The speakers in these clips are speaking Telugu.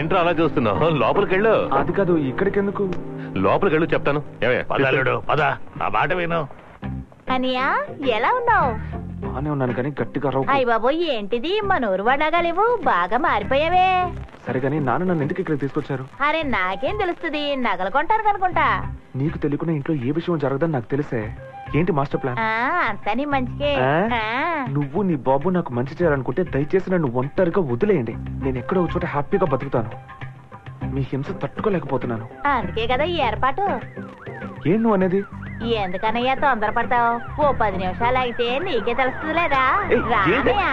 ఏంట్రా అలా చూస్తున్నావు లోపలికి వెళ్ళు అది కాదు ఇక్కడికి ఎందుకు లోపలికి వెళ్ళు చెప్తాను ఏమయ్య, పదలుడు పద నా మాట విను అనియా ఎలా ఉన్నావు బానే ఉన్నాను కానీ గట్టిగా రవ్వు అయ్య బాబోయ్ ఏంటిది మన ఊరు వాడాగా లేవు బాగా మారిపోయావే సరే కానీ నాన్న నన్ను ఎందుకు ఇక్కడికి తీసుకొచ్చారు అరే నాకేం తెలుస్తుంది నగలు కొంటాను కనుకుంటా నీకు తెలియకుండా ఇంట్లో ఏ విషయం జరగదని నాకు తెలిసే ఏంటి మాస్టర్ ప్లాన్ ఆ, అంతా నీ మంచికే ఆ? ఆ, నువ్వు నీ బాబు నాకు మంచి చేయాలనుకుంటే దయచేసి నన్ను ఒంటరిగా వదిలేయండి నేను ఎక్కడో ఒక చోట హ్యాపీగా బతుకుతాను మీ హింస తట్టుకోలేకపోతున్నాను అందుకే కదా ఈ ఏర్పాటు ఏం నువ్వు అనేది ఎందుకనయ్యా తొందరపడతావు ఓ పది నిమిషాలు అయితే నీకే తెలుస్తుంది లేదా ఏయ్, ఏంటి? రానయ్యా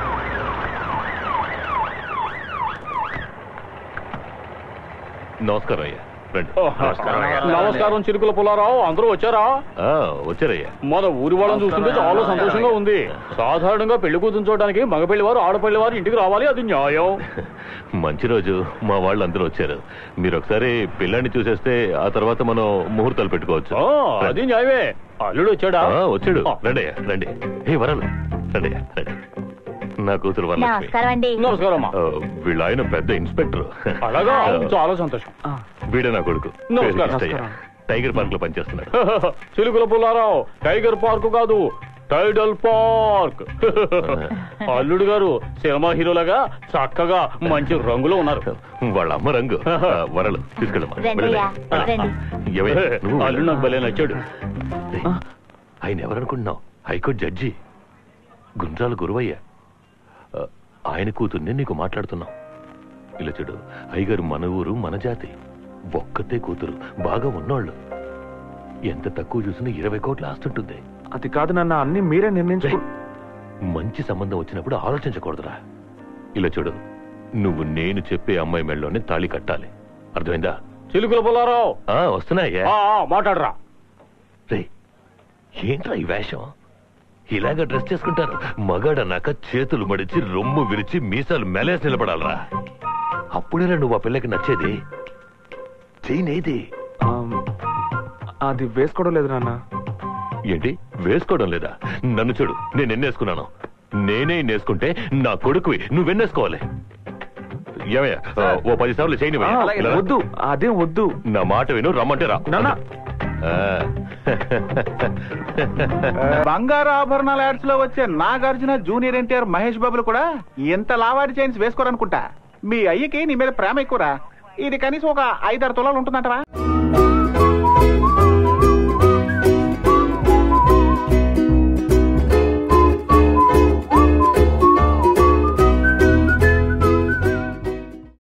నమస్కారం అయ్యా రండి నమస్కారం చిరుకుల పుల్లారావు అందరూ వచ్చారా ఆ, వచ్చారయ్యా మన ఊరి వాళ్ళని చూస్తుంటే చాలా సంతోషంగా ఉంది సాధారణంగా పెళ్లి కూతురు చూడడానికి మగ పెళ్లి వారు ఆడపల్లి వారు ఇంటికి రావాలి అది న్యాయం మంచి రోజు మా వాళ్ళు అందరూ వచ్చారు మీరు ఒకసారి పిల్లాన్ని చూసేస్తే ఆ తర్వాత మనం ముహూర్తాలు పెట్టుకోవచ్చు ఆ, అది న్యాయమే అల్లుడు వచ్చాడా ఆ, వచ్చాడు ఆ. రండి అయ్యా, రండి ఏ వరాలు రండి అయ్యా, రండి నా కూతురు వరలక్ష్మి నమస్కారం అండి నమస్కారం అమ్మా ఆ, వీళ్ళ ఆయన పెద్ద ఇన్స్పెక్టర్ అలాగా చాలా సంతోషం ఆ, వీడే నా కొడుకు నమస్కారం. పేరు కృష్ణయ్య. నమస్కారం. టైగర్ పార్క్ లో పనిచేస్తున్నాడు చిలుకల పుల్లారావు టైగర్ పార్క్ కాదు టైడల్ పార్క్ అల్లుడు గారు సినిమా హీరోలాగా చక్కగా మంచి రంగులో ఉన్నారు వాళ్ళ అమ్మ రంగు ఆ, వరలు తీసుకెళ్ళమ్మా రండి వెళ్ళండి. అయ్యా, రండి. ఏవయ్యా, నువ్వు అల్లుడు నాకు భలే నచ్చాడు ఏయ్, ఆయన ఎవరనుకుంటున్నావు హైకోర్టు జడ్జి గుండ్రాల గురువయ్య ఆ, ఆయన కూతుర్ని నీకు మాట్లాడుతున్నావు ఇలా చూడు అయ్యగారు మన ఊరు మన జాతి ఒక్కతే కూతురు బాగా ఉన్నోళ్ళు ఎంత తక్కువ చూసినా ఇరవై కోట్ల ఆస్తుంటుంది అది కాదు నాన్న అన్ని మీరే నిర్ణయించుకో మంచి సంబంధం వచ్చినప్పుడు ఆలోచించకూడదురా ఇలా చూడు నువ్వు నేను చెప్పే అమ్మాయి మెళ్ళలోనే తాళి కట్టాలి అర్థమైందా చిలుకల పుల్లారావు ఆ వస్తున్నాయ్యా ఆ, ఆ, మాట్లాడరా రే ఏంట్రా ఈ వేషం ఇలాగ డ్రెస్ చేసుకుంటారు మగాడన్నాక చేతులు మడిచి రొమ్ము విరిచి మీసాలు మెలేసి నిలబడాలరా అప్పుడేనా నువ్వు ఆ పిల్లకి నచ్చేది చేయనేది ఆమ్, అది వేసుకోవడం లేదు నాన్న ఏంటి వేసుకోవడం లేదా నన్ను చూడు నేను ఎన్నేసుకున్నాను నేనే ఎన్నేసుకుంటే నా కొడుకువి నువ్వెన్నేసుకోవాలి ఏమయ్యా ఆ, ఓ పది సార్లు చేయని ఆ, వద్దు అదేం వద్దు నా మాట విను రమ్మంటే రా నాన్న ఆ. బంగారు ఆభరణాల యాడ్స్ లో వచ్చే నాగార్జున జూనియర్ ఎన్టీఆర్ మహేష్ బాబులు కూడా ఎంత లావాడి చైన్స్ వేసుకోరనుకుంటా మీ అయ్యకి నీ మీద ప్రేమ ఎక్కువరా ఇది కనీసం ఒక ఐదారు తులాలు ఉంటుందంటవా